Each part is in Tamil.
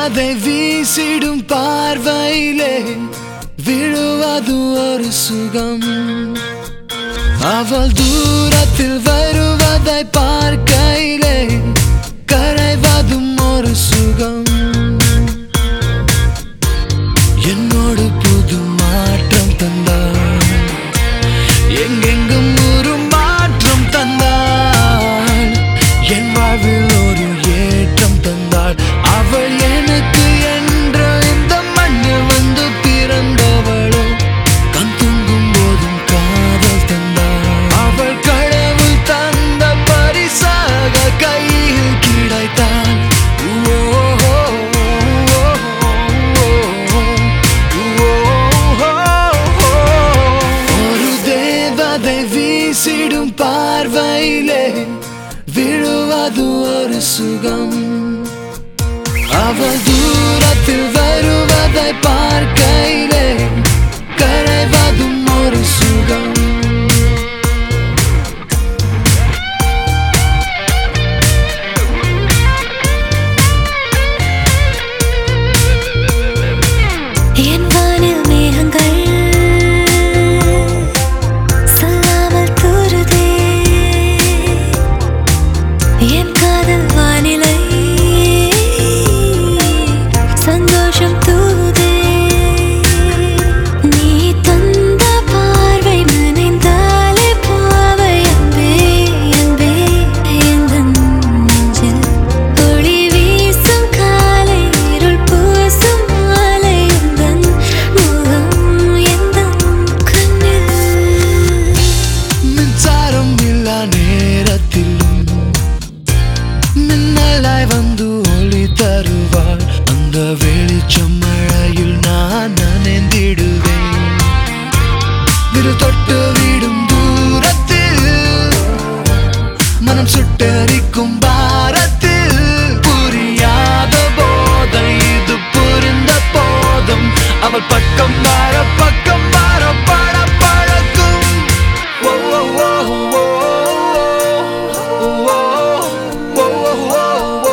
அதை வீசிடும் பார்வையிலே விழுவது ஒரு சுகம் அவள் தூரத்தில் வருவதை பார்க்கையிலே கரைவதும் ஒரு சுகம் என்னோடு புது மாற்றம் தந்தாள் எங்கெங்கும் ஒரு மாற்றம் தந்தாள் என் வாழ்வில் ஒரு ஏற்றம் தந்தாள் அவள் எனக்கு என்ற இந்த மண்ணில் வந்து பிறந்தவளோ கண் தூங்கும் போதும் காதல் தந்தாள் அவள் கடவுள் தந்த பரிசாக கையில் கிடைத்தாள் ஓ, ஓ, ஓ, ஓ, ஓ, ஒரு தேவதை வீசிடும் பார்வையிலே விழுவது ஒரு சுகம் அவள் தூரத்தில் வருவதை பார்க்கையிலே கரைவதும் ஒரு சுகம் என் வானில் மேகங்கள் சொல்லாமல் தூறுதே என் காதல் வானிலை சந்தோஷம் தூதே நீ தந்த பார்வை நனைந்தாலே போவை அன்பே அன்பே எந்தன் நெஞ்சில் ஒளி வீசும் காலை இருள் பூசும் மாலை எந்தன் முகம் எந்தன் கண்ணில் மின்சாரம் இல்லா நேரத்திலும் மின்னலாய் வந்து ஒளி தருவாள் அந்த வெளிச்சம் மழையில் நான் நனைந்திடுவேன் விரு தொட்டு விடும் தூரத்தில் மனம் சுட்டரிக்கும் பாரத்தில் புரியாத போதை இது புரிந்த போதும் அவள் பக்கம் வர பக்கம் வர பட பழக்கும் ஓ, ஓ, ஓ, ஓ, ஓ, ஓ, ஓ, ஓ,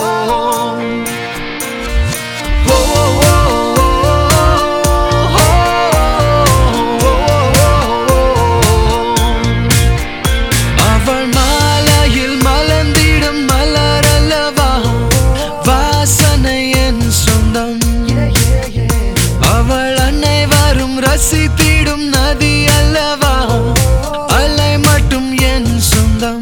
அவள் மாலையில் மலர்ந்திடும் மலரல்லவா வாசனை என் சொந்தம் அவள் அனைவரும் ரசித்திடும் நதி அல்லவா அலை மட்டும் என் சொந்தம்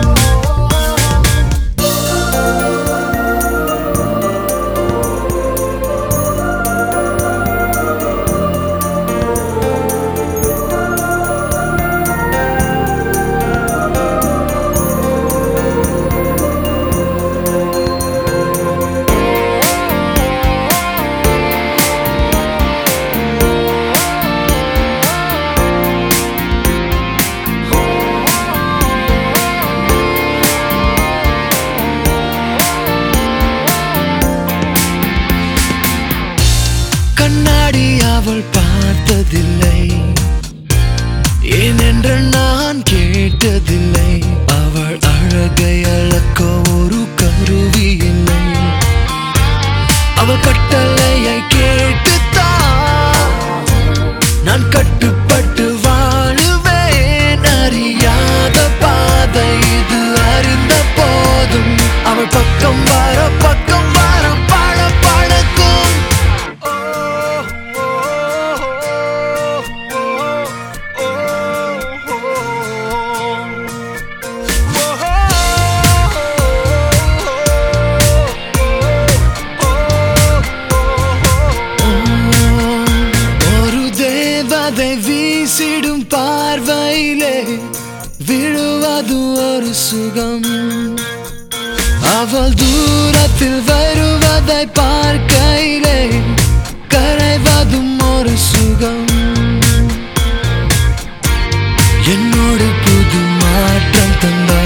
கண்ணாடி அவள் பார்த்ததில்லை ஏனென்று நான் கேட்டதில்லை அவள் அழகை அளக்க ஒரு கருவி இல்லை அவள் கட்டளையை கேட்டுத்தான் நான் கட்டுப்பட்டு வாழுவேன் அறியாத பாதை இது அறிந்த போதும் அவள் பக்கம் வர பக்கம் வர பழ பழக்கும் ஒரு தேவதை வீசிடும் பார்வையிலே விழுவது ஒரு சுகம் அவள் தூரத்தில் வருவதை பார்க்கையிலே கரைவதும் ஒரு சுகம் என்னோடு புது மாற்றம் தந்தாள்